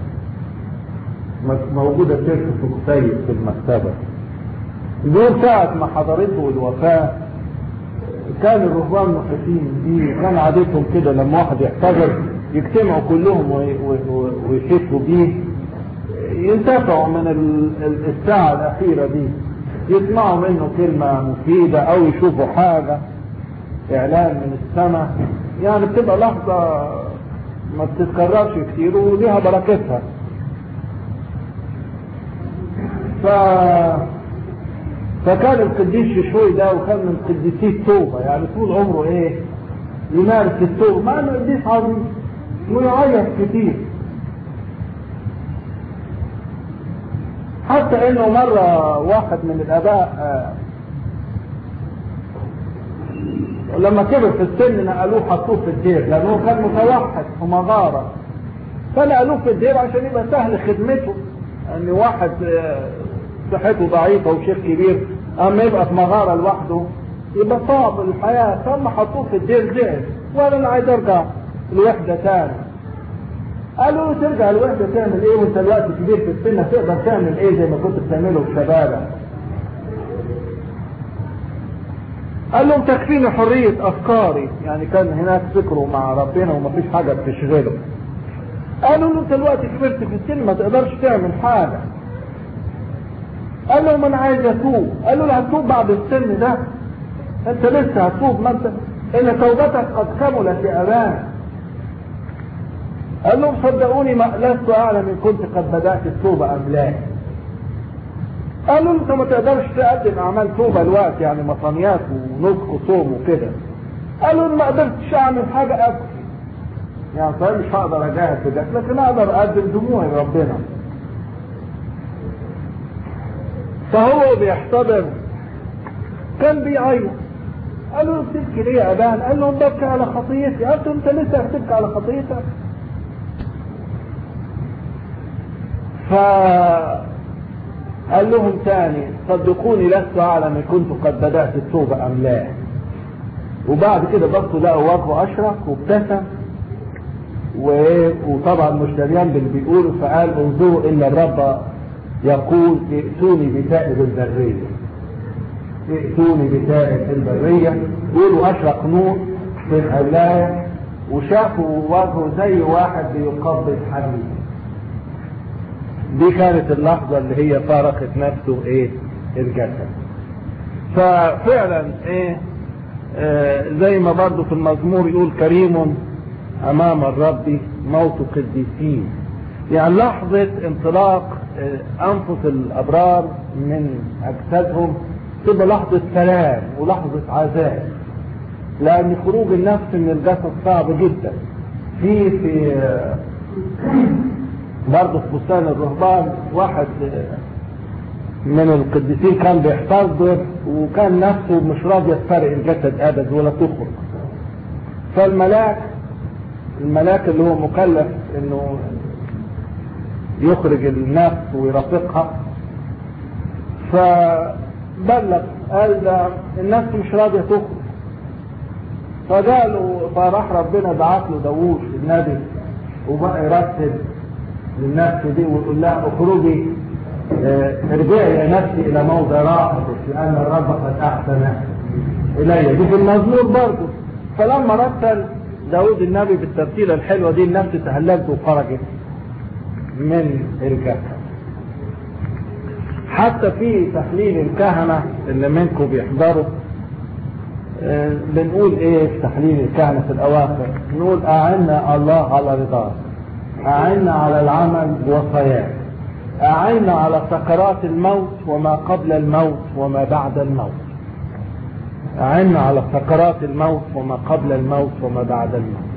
موجودة شركة في قصير في المكتبة دول ساعة ما حضرته الوفاة كان الرهبان محيطين بيه كان عادتهم كده لما واحد يحتضر يجتمعوا كلهم وي- وي- ويحسوا بيه ينتفعوا من ال- الساعة الأخيرة دي يسمعوا منه كلمة مفيدة أو يشوفوا حاجة إعلان من السماء يعني بتبقى لحظة ما بتتكررش كتير وليها بركتها ف فكان القديس شوي ده وكان من قديسي التوبة يعني طول عمره ايه يمارس التوبة مع انه قديس عظيم ويعيط كتير حتى انه مرة واحد من الاباء آه، لما كبر في السن نقلوه حطوه في الدير لانه كان متوحد في مغارة فنقلوه في الدير عشان يبقى سهل خدمته ان واحد آه، صحته ضعيفة وشيخ كبير اما يبقى في مغارة لوحده يبقى صعب الحياة ثم حطوه في الدير زعل وانا انا عايز ارجع الوحدة تاني قالوا له ترجع الوحدة تعمل ايه وانت دلوقتي كبير في السن تقدر تعمل ايه زي ما كنت بتعمله في شبابك قال لهم تكفيني حرية افكاري يعني كان هناك فكره مع ربنا ومفيش حاجة بتشغله قالوا له انت دلوقتي كبرت في السن ما تقدرش تعمل حاجة قال لهم انا عايز اتوب قالوا له هتوب بعد السن ده انت لسه هتوب ما انت ان توبتك قد كملت يا ابانا قال لهم صدقوني ما لست اعلم ان كنت قد بدات التوبه ام لا قالوا له انت ما تقدرش تقدم اعمال توبه الوقت يعني مصانيات ونسك وصوم وكده قالوا له ما قدرتش اعمل حاجه ابكي يعني صحيح مش هقدر اجاهد في ده لكن اقدر اقدم دموعي لربنا فهو بيحتضر كان بيعيط قالوا له بتبكي ليه يا ابان قال لهم ببكي على خطيتي قالوا له انت لسه هتبكي على خطيتك ف قال لهم تاني صدقوني لست اعلم ان كنت قد بدات التوبه ام لا وبعد كده بصوا لقوا وجهه اشرق وابتسم و- وطبعا مش دريان باللي بيقوله فقال انظروا ان الرب يقول ائتوني بتائب البريه ائتوني بتائب البريه يقولوا اشرق نور في القلايه وشافوا وجهه زي واحد بيقبض حديد دي كانت اللحظة اللي هي فارقت نفسه ايه الجسد ففعلا ايه آه زي ما برضو في المزمور يقول كريم امام الرب موت قديسين يعني لحظة انطلاق آه انفس الابرار من اجسادهم تبقى لحظة سلام ولحظة عذاب لان خروج النفس من الجسد صعب جدا في في آه برضه في بستان الرهبان واحد من القديسين كان بيحتضر وكان نفسه مش راضية تفرق الجسد ابدا ولا تخرج فالملاك الملاك اللي هو مكلف انه يخرج النفس ويرافقها فبلغ قال ده النفس مش راضية تخرج فقالوا فراح ربنا بعت له داوود النبي وبقى يرتب للنفس دي ويقول لها اخرجي اه ارجعي يا نفسي الى موضع راحتك لان الرب قد احسن الي دي في المزمور برضه فلما رتل داود النبي بالترتيله الحلوه دي النفس تهللت وخرجت من الجسد حتى في تحليل الكهنه اللي منكم بيحضروا اه بنقول ايه في تحليل الكهنه في الاواخر نقول اعنا الله على رضاك أعنا على العمل وصيام أعنا على سكرات الموت وما قبل الموت وما بعد الموت أعنا على سكرات الموت وما قبل الموت وما بعد الموت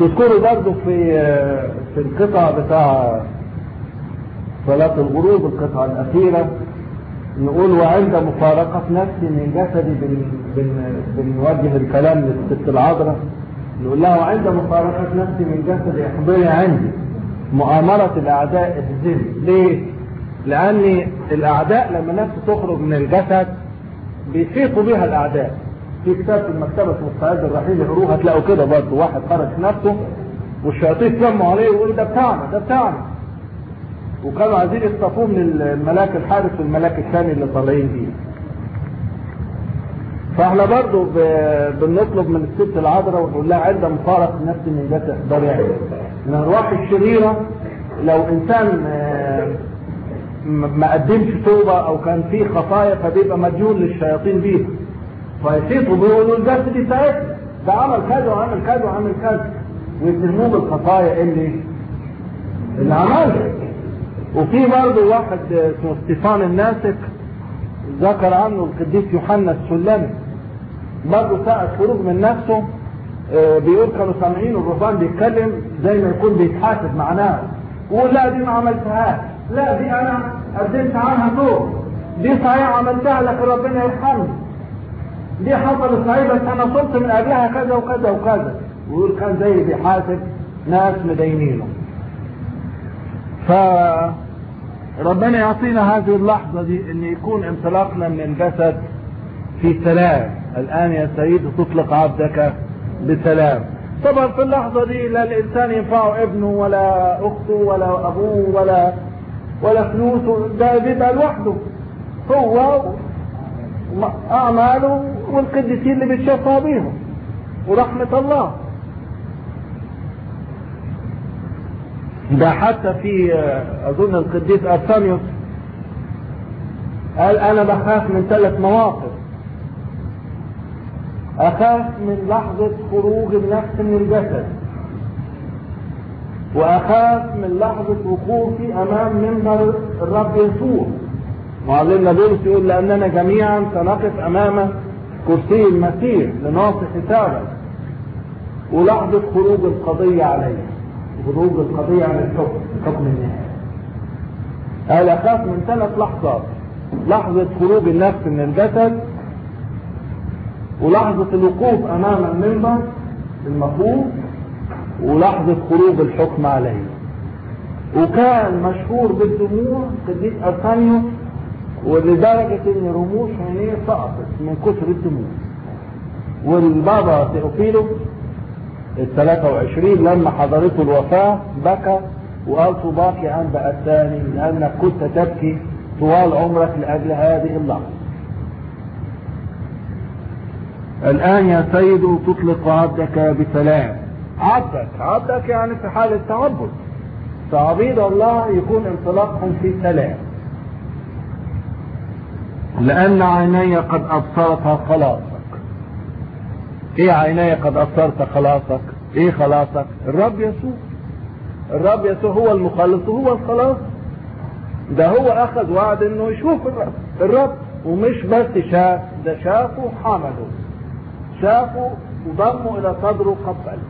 تذكروا برضو في في القطع بتاع صلاة الغروب القطعة الأخيرة نقول وعند مفارقة نفسي من جسدي بن بن بنوجه الكلام للست العذراء نقول لها وعند مفارقة نفسي من جسدي احضري عندي مؤامرة الأعداء اهزمي ليه؟ لأن الأعداء لما نفسه تخرج من الجسد بيحيطوا بها الأعداء في كتاب في المكتبة اسمه الصعيد الرحيل اقروه هتلاقوا كده برضه واحد خرج نفسه والشياطين سموا عليه ويقولوا ده بتاعنا ده بتاعنا وكانوا عايزين يصطفوه من الملاك الحارس والملاك الثاني اللي طالعين فيه فاحنا برضو ب- بنطلب من الست العذراء ونقول لها عند مفارق نفس من ذات احضار يعني من الارواح الشريره لو انسان آه، م- ما قدمش توبه او كان فيه خطايا فبيبقى مديون للشياطين بيها فيحيطوا بيه ويقولوا الجسد دي بتاعتنا ده عمل كذا وعمل كذا وعمل كذا ويتهموه بالخطايا اللي اللي عملها وفي برضه واحد اسمه ستيفان الناسك ذكر عنه القديس يوحنا السلمي برضه ساعة خروج من نفسه آه، بيقول كانوا سامعين الرهبان بيتكلم زي ما يكون بيتحاسب مع ناس يقول لا دي ما عملتهاش لا دي انا قدمت عنها توب دي صحيح عملتها لكن ربنا يرحمني دي حصلت صحيح بس انا صرت من قبلها كذا وكذا وكذا ويقول كان زي بيحاسب ناس مدينينه فربنا يعطينا هذه اللحظة دي ان يكون انطلاقنا من الجسد في سلام الان يا سيد تطلق عبدك بسلام طبعا في اللحظة دي لا الانسان ينفعه ابنه ولا اخته ولا ابوه ولا ولا فلوسه ده بيبقى لوحده هو اعماله والقديسين اللي بيتشفى بيهم ورحمة الله ده حتى في آه، اظن القديس ارسانيوس قال انا بخاف من ثلاث مواقف اخاف من لحظة خروج النفس من الجسد واخاف من لحظة وقوفي امام منبر الرب يسوع معلمنا بولس يقول لاننا جميعا سنقف امام كرسي المسيح لنعطي حسابا ولحظة خروج القضية علينا خروج القضية عن الحكم حكم النهائي قال أخاف من ثلاث لحظات لحظة خروج النفس من الجسد ولحظة الوقوف أمام المنبر المفروض ولحظة خروج الحكم عليه وكان مشهور بالدموع قديس أرسانيوس ولدرجة ان رموش عينيه سقطت من كثر الدموع والبابا تيوفيلوس ال 23 لما حضرته الوفاة بكى وقال طوباك يا أنبا الثاني لأنك كنت تبكي طوال عمرك لأجل هذه اللحظة الآن يا سيد تطلق عبدك بسلام عبدك عبدك يعني في حالة تعبد فعبيد الله يكون انطلاقهم في سلام لأن عيني قد أبصرتها خلاصك ايه عيني قد أبصرت خلاصك ايه خلاصك الرب يسوع الرب يسوع هو المخلص وهو الخلاص ده هو أخذ وعد انه يشوف الرب الرب ومش بس شاف ده شافه وحمده شافه وضمه إلى صدره قبله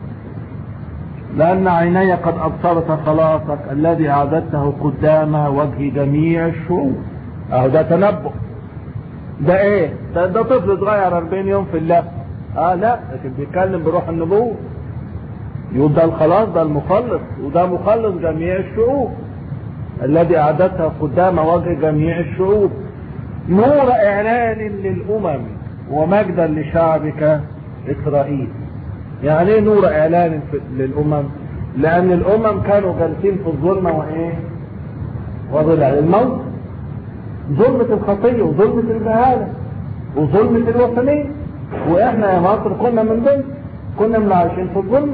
لأن عيني قد أبصرت خلاصك الذي أعددته قدام وجه جميع الشعوب أهو ده تنبؤ ده إيه؟ ده, ده طفل صغير 40 يوم في الله آه لا لكن بيتكلم بروح النبوة يقول ده الخلاص ده المخلص وده مخلص جميع الشعوب الذي أعددته قدام وجه جميع الشعوب نور إعلان للأمم ومجدا لشعبك إسرائيل يعني ايه نور اعلان في- للامم لان الامم كانوا جالسين في الظلمة وايه وظلال الموت ظلمة الخطية وظلمة الجهالة وظلمة الوثنية واحنا يا مصر كنا من ضمن كنا من عايشين في الظلمة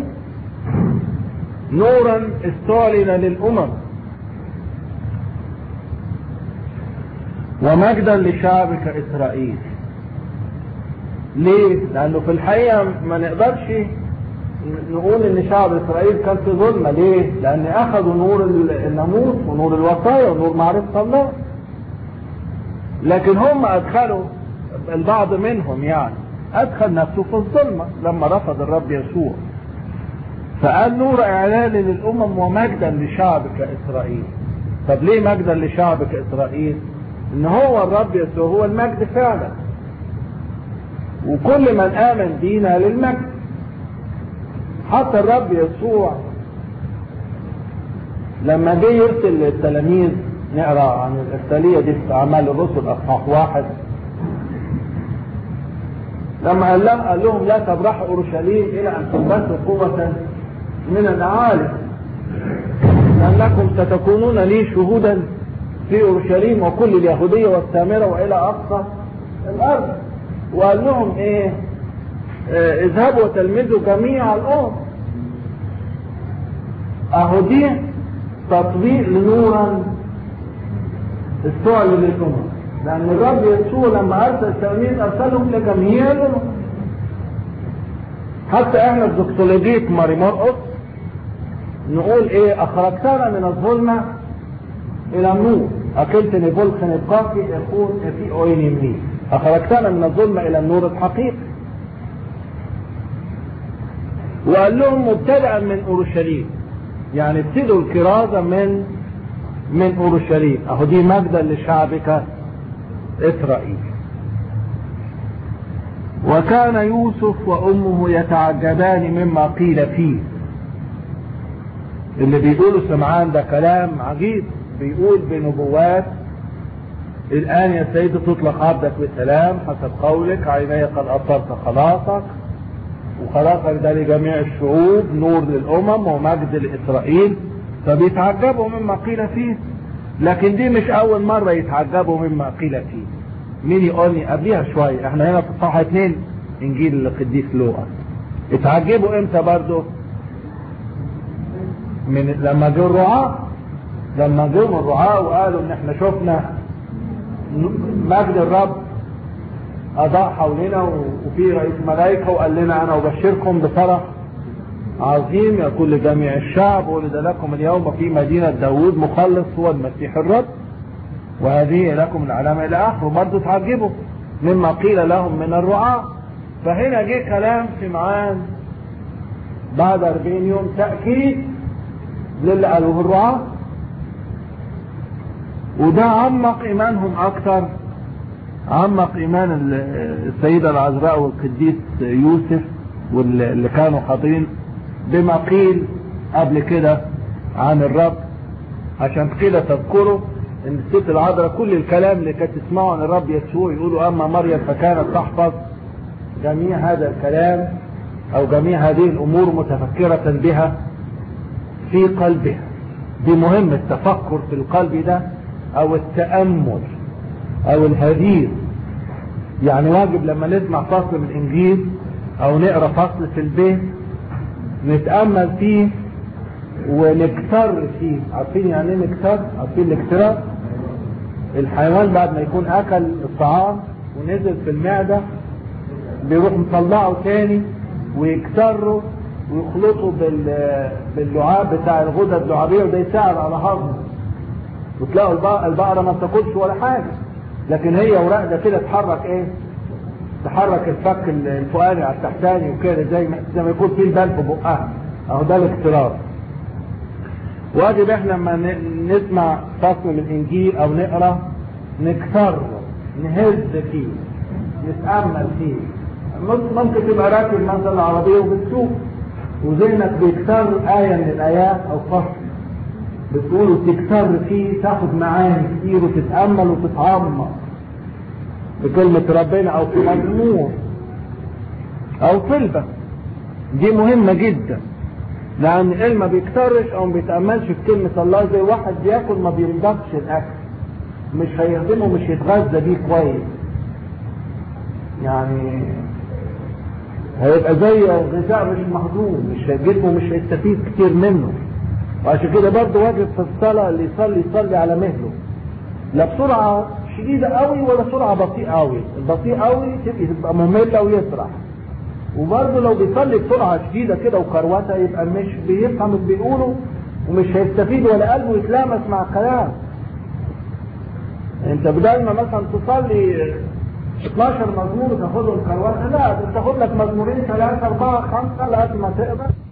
نورا استعلن للامم ومجدا لشعبك اسرائيل ليه؟ لأنه في الحقيقة ما نقدرش نقول إن شعب إسرائيل كان في ظلمة، ليه؟ لأن أخذوا نور الناموس ونور الوصايا ونور معرفة الله. لكن هم أدخلوا البعض منهم يعني أدخل نفسه في الظلمة لما رفض الرب يسوع. فقال نور اعلان للامم ومجدا لشعبك اسرائيل طب ليه مجدا لشعبك اسرائيل ان هو الرب يسوع هو المجد فعلا وكل من امن بينا للمجد حتى الرب يسوع لما جه يرسل التلاميذ نقرا عن الارساليه دي في اعمال الرسل اصحاح واحد لما قال لهم قال لهم لا تبرحوا اورشليم الى ان تلبسوا قوه من العالم لانكم ستكونون لي شهودا في اورشليم وكل اليهوديه والسامره والى اقصى الارض وقال لهم ايه اه اذهبوا وتلمذوا جميع الامم اهو دي تطبيق لنورا استعلن للامم لان الرب يسوع لما ارسل التلاميذ ارسلهم لجميع الامم حتى احنا في دكتولوجيه ماري مرقس نقول ايه اخرجتنا من الظلمه الى النور اكلتني بلخ نبقاكي يكون في اوين يمين اخرجتنا من الظلمه الى النور الحقيقي وقال لهم مبتدئا من اورشليم يعني ابتدوا الكرازه من من اورشليم اهو دي مجدا لشعبك اسرائيل وكان يوسف وامه يتعجبان مما قيل فيه اللي بيقولوا سمعان ده كلام عجيب بيقول بنبوات الان يا سيدي تطلق عبدك بالسلام حسب قولك عيني قد ابصرت خلاصك وخلاصك ده لجميع الشعوب نور للامم ومجد لاسرائيل فبيتعجبوا مما قيل فيه لكن دي مش اول مرة يتعجبوا مما قيل فيه مين يقول لي قبليها شوية احنا هنا في صفحة اتنين انجيل القديس لوقا اتعجبوا امتى برضو من لما جه الرعاة لما جم الرعاة وقالوا ان احنا شفنا مجد الرب اضاء حولنا وفي رئيس ملائكة وقال لنا انا ابشركم بفرح عظيم يكون لجميع الشعب ولد لكم اليوم في مدينة داود مخلص هو المسيح الرب وهذه لكم العلامة إلى آخره برضه تعجبوا مما قيل لهم من الرعاة فهنا جه كلام سمعان بعد 40 يوم تأكيد للي قالوه الرعاة وده عمق إيمانهم أكثر عمق إيمان السيدة العذراء والقديس يوسف واللي كانوا حاضرين بما قيل قبل كده عن الرب عشان كده تذكروا ان الست العذراء كل الكلام اللي كانت تسمعه عن الرب يسوع يقولوا اما مريم فكانت تحفظ جميع هذا الكلام او جميع هذه الامور متفكرة بها في قلبها دي مهم التفكر في القلب ده او التأمل او الهدير يعني واجب لما نسمع فصل من الانجيل او نقرا فصل في البيت نتأمل فيه ونكتر فيه عارفين يعني ايه نكتر عارفين الاكتراث الحيوان بعد ما يكون اكل الطعام ونزل في المعدة بيروح مطلعه تاني ويكسره ويخلطه بال... باللعاب بتاع الغدة اللعابية وده يساعد على هضمه وتلاقوا البقرة ما بتاكلش ولا حاجة لكن هي وراقدة كده تحرك ايه تحرك الفك الفوقاني على التحتاني وكده زي ما زي ما يكون في البال في بقها اهو ده الاختلاط واجب احنا لما نسمع فصل من الانجيل او نقرا نكسره نهز فيه نتامل فيه ممكن تبقى راكب مثلا العربيه وبتسوق وذهنك بيكسر ايه من الايات او فصل بتقول وتكسر فيه تاخد معاني كتير وتتامل وتتعمق بكلمة ربنا او في مزمور او طلبة دي مهمة جدا لان اللي ما بيكترش او ما بيتأملش في كلمة الله زي واحد بياكل ما بينضفش الاكل مش هيخدمه مش يتغذى بيه كويس يعني هيبقى زي غذاء مش مهضوم مش جسمه مش هيستفيد كتير منه وعشان كده برضه واجب في الصلاة اللي يصلي يصلي على مهله لا بسرعة شديدة قوي ولا سرعة بطيئة قوي البطيء قوي تبقى مملة ويسرح وبرضه لو بيصلي بسرعة شديدة كده وكروتة يبقى مش بيفهم اللي بيقوله ومش هيستفيد ولا قلبه يتلامس مع الكلام انت بدل ما مثلا تصلي 12 مزمور وتاخدهم كروتة لا تاخد لك مزمورين ثلاثة أربعة خمسة لغاية ما تقدر